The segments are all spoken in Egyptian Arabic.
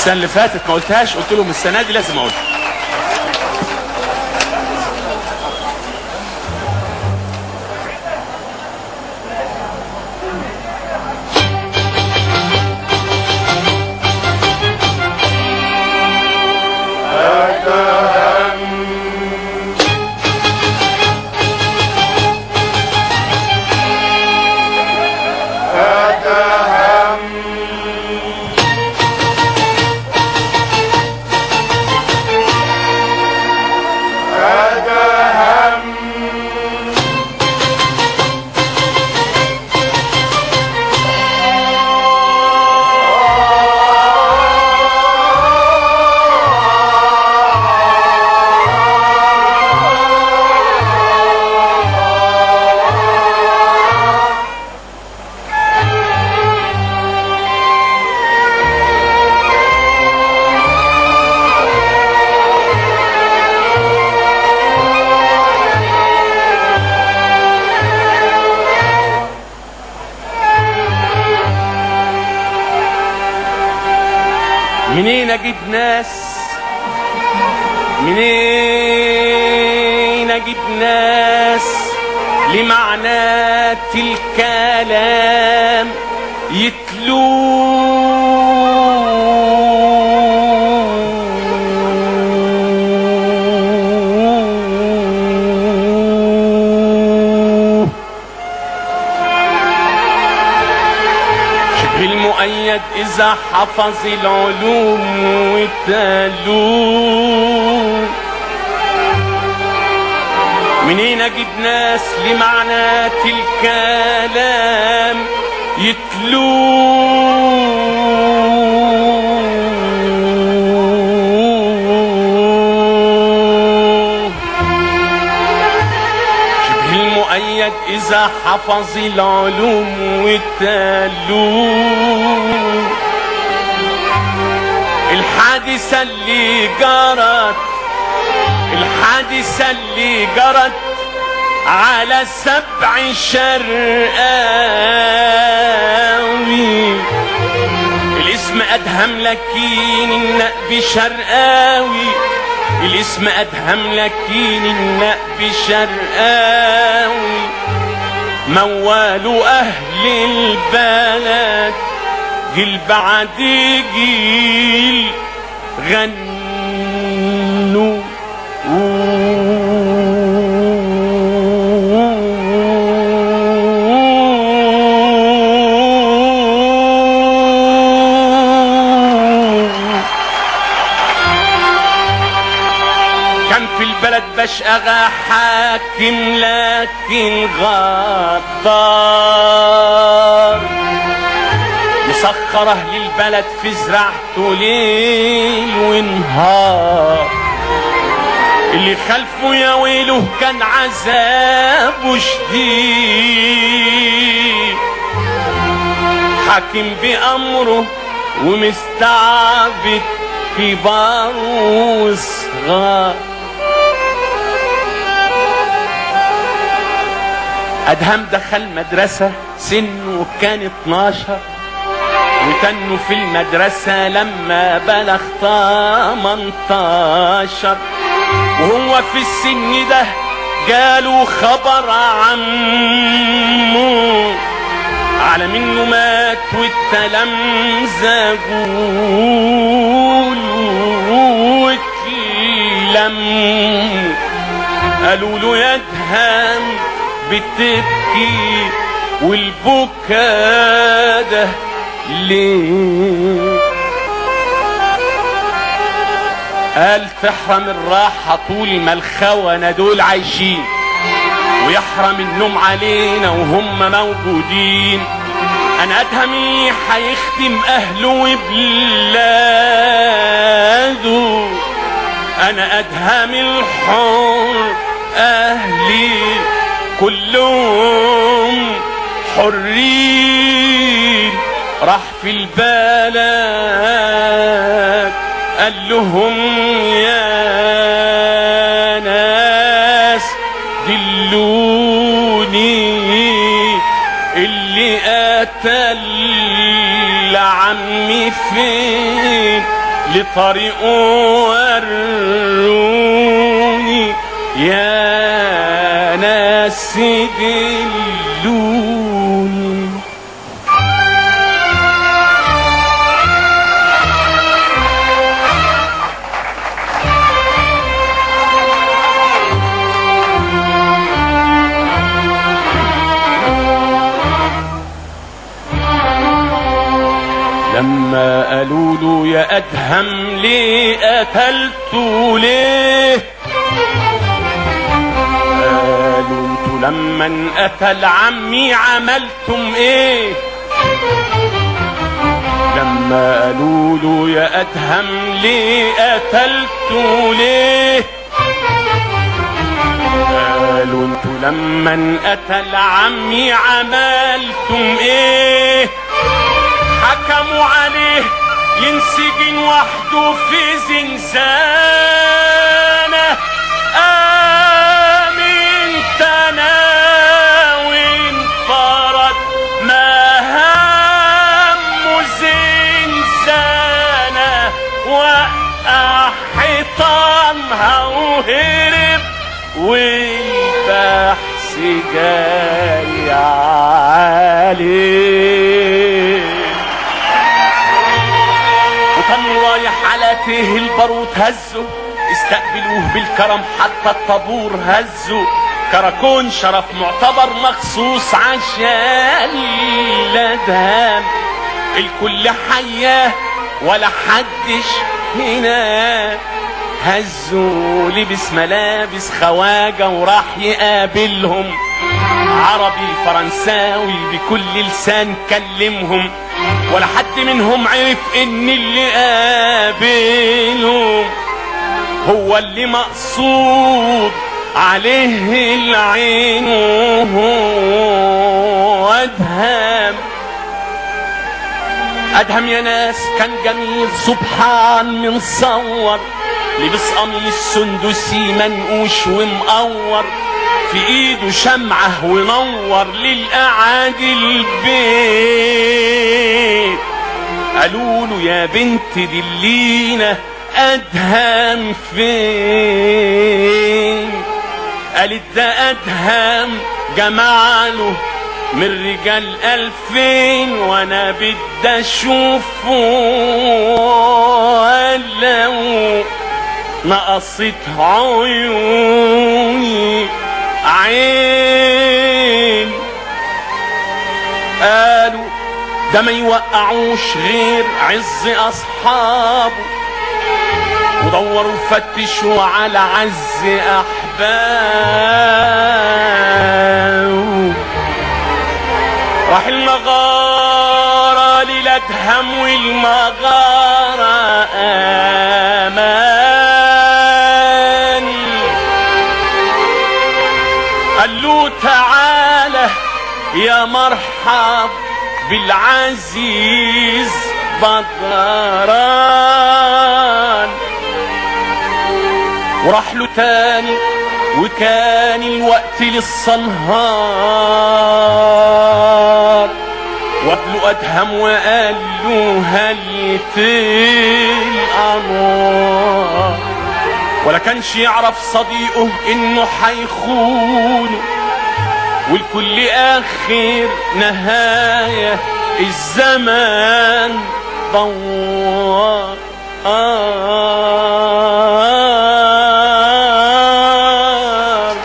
السنه اللي فاتت ما قلتهاش قلت لهم السنه دي لازم اقولها منين اجيب ناس منين اجيب ناس لمعنات الكلام يتلوه شبه المؤيد إذا حفظ العلوم والتالوم منين أجيب ناس لمعنات الكلام يتلوه شبه المؤيد إذا حفظ العلوم والتالوم الحادثة اللي جرت الحادثة اللي جرت على سبع شرقاوي الاسم أدهم لكين النقب شرقاوي الاسم أدهم لكين النقب شرقاوي موال أهل البلد جيل بعد جيل غنوا كان في البلد بشقى حاكم لكن غدار مسخر اهل البلد في زرعته ليل ونهار اللي خلفه يا ويله كان عذابه شديد حاكم بأمره ومستعبد كبار وصغار أدهم دخل مدرسة سنه كان 12 وتنه في المدرسة لما بلغ 18 وهو في السن ده جاله خبر عمه على منه مات والتلامذة جوله واتلم قالوا له يا دهام بتبكي والبكا ده ليه قال تحرم الراحة طول ما الخونة دول عايشين ويحرم النوم علينا وهم موجودين انا ادهمي هيخدم اهله وبلاده انا ادهم الحر اهلي كلهم حرين راح في البلد قال لهم يا ناس دلوني اللي قتل عمي فين لطريق وروني يا ناس دلوني لما قالوا له يا ادهم ليه قتلته ليه قالوا انتوا لما انقتل عمي عملتم ايه لما قالوا له يا ادهم ليه قتلته ليه قالوا انتوا لما انقتل عمي عملتم ايه حكموا عليه ينسجن وحده في زنزانة آمين تناوين فرد ما همه زنزانة وقع حيطانها وهرب والبحث جاي عليه وطن رايح على تيه البارود هزه استقبلوه بالكرم حتى الطابور هزه كراكون شرف معتبر مخصوص عشان الادهام الكل حياه ولا حدش هنا هزوا لبس ملابس خواجة وراح يقابلهم عربي فرنساوي بكل لسان كلمهم ولا حد منهم عرف ان اللي قابلهم هو اللي مقصود عليه العين وهو ادهم ادهم يا ناس كان جميل سبحان من صور لبس قميص سندسي منقوش ومقور في ايده شمعة ونور للقعاد البيت قالوا له يا بنت دلينا ادهم فين قالت ده ادهم جمعله من رجال ألفين وأنا بدي أشوفه ولو نقصت عيوني عين قالوا ده ما يوقعوش غير عز أصحابه ودوروا فتشوا على عز أحبابه راح المغارة للأدهم والمغارة أمان قال له تعالى يا مرحب بالعزيز بدران وراح له تاني وكان الوقت للصنهار وابنه ادهم وقال له هلت الانوار ولا كانش يعرف صديقه انه حيخونه والكل اخر نهايه الزمان دوار آه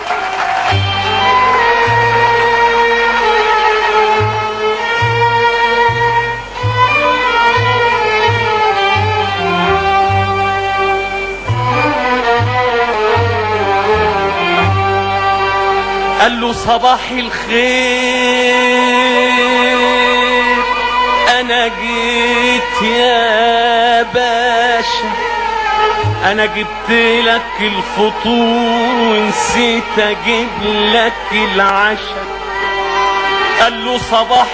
قال له صباح الخير انا جيت يا باشا انا جبت لك الفطور ونسيت اجيب لك العشاء قال له صباح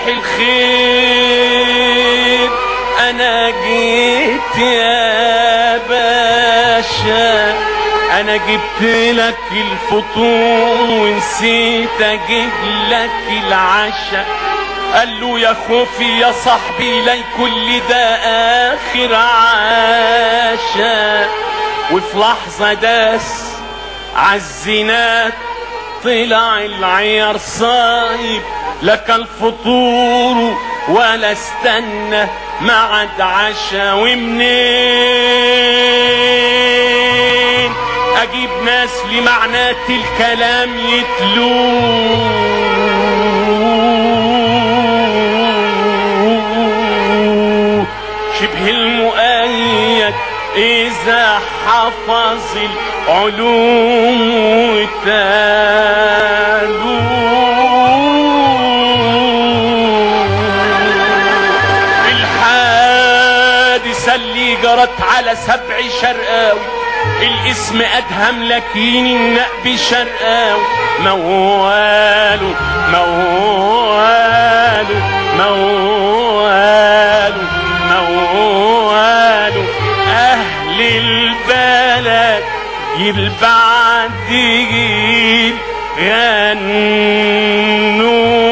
الخير انا جيت يا باشا انا جبت لك الفطور ونسيت اجيب لك العشاء قال له يا خوفي يا صاحبي لا كل ده اخر عام وفي لحظة داس عالزنات طلع العيار صايب لك الفطور ولا استنى معد عشا ومنين اجيب ناس لمعنات الكلام يتلوه شبه المؤيد اذا حفظ العلوم تالوه الحادثة اللي جرت على سبع شرقاوي الاسم ادهم لكن النقب شرقاوي موال موال موال موال اهل البلد يبقى عندي غنوا